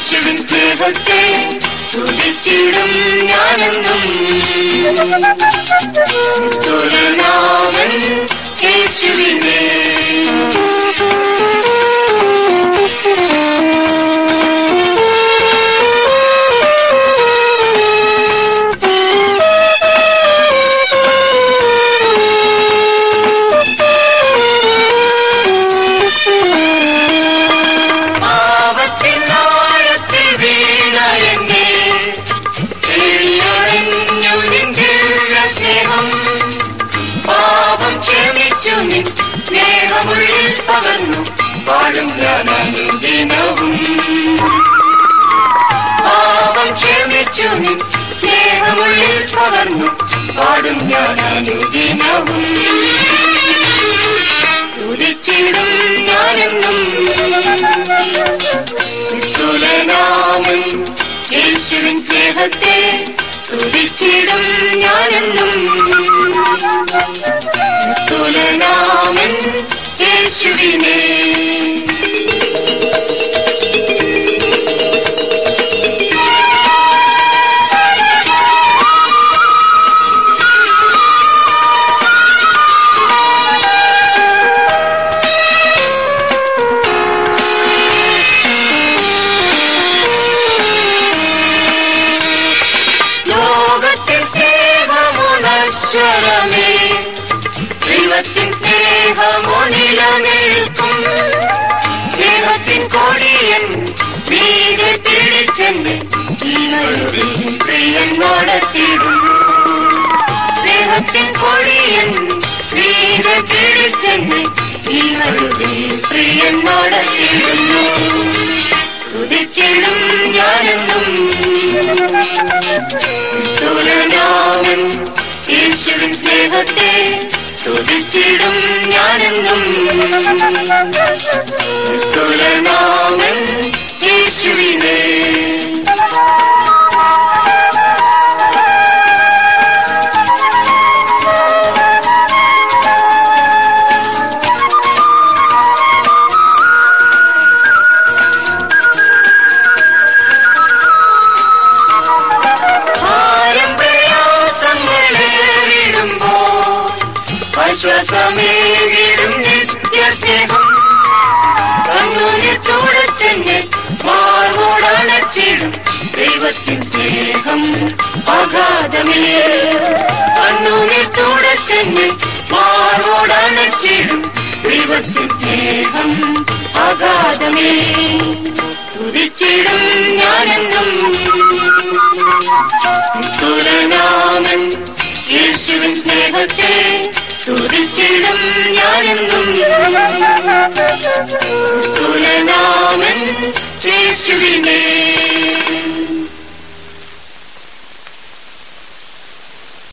യേശുവിൻ സ്നേഹത്തെ തുതിച്ചിടും ഞാനെന്നും തുലനാമൻ യേശുവിനെ പാപത്തിൻ ആഴത്തിൽ വീണ എന്നെ എളിയൊഴിഞ്ഞു നിന്റെ സ്നേഹം പാപം ക്ഷമിച്ചു നിൻ സ്നേഹമുള്ളിൽ പകർന്നു പാടും ഞാൻ അനുദിനവും പാപം ക്ഷമിച്ചു നിൻ സ്നേഹമുള്ളിൽ പകർന്നു പാടും ഞാൻ അനുദിനവും തുതിച്ചിടും ഞാനെന്നും നിസ്തുലനാമൻ യേശുവിൻ സ്നേഹത്തെ തുതിച്ചിടും ഞാനെന്നും നിസ്തുലനാമൻ യേശുവിനെ ലോകത്തിൽ സ്നേഹമോ നശ്വരമേ ദൈവത്തിൻ സ്നേഹമോ നിലനിൽക്കും സ്നേഹത്തിൻ കൊടിയൻ വീട് പിടിച്ചെന്ന് ഈനൊഴുകിൽ പ്രിയൻ നടത്തിടും സ്നേഹത്തിൻ കൊടിയൻ വീട് പിടിച്ചെന്ന് ഈനൊഴുകിൽ പ്രിയൻ നടത്തിടുന്നു തുതിച്ചിടും ഞാനെന്നും തുലനാമൻ യേശുവിൻ സ്നേഹത്തെ സ്തുതിച്ചിടും ഞാനെന്നും തുലനാമൻ യേശുവിനെ ഭാരം പ്രയാസങ്ങളേറിടുമ്പോ ആശ്വാസമേകിടും നിത്യസ്നേഹം കണ്ണൂരിൽ തുടച്ചെന്നെ മാർവോടണച്ചിടും ദൈവത്തിൻ സ്നേഹം അഗാധമേ കണ്ണൂരിൽ തുടച്ചെന്നെ മാർവോടണച്ചിടും ദൈവത്തിൻ സ്നേഹം അഗാധമേ തുതിച്ചിടും ഞാനെന്നും തുലനാമൻ യേശുവിൻ സ്നേഹത്തെ തുതിച്ചിടും ഞാനെന്നും തുലനാമൻ യേശുവിനെ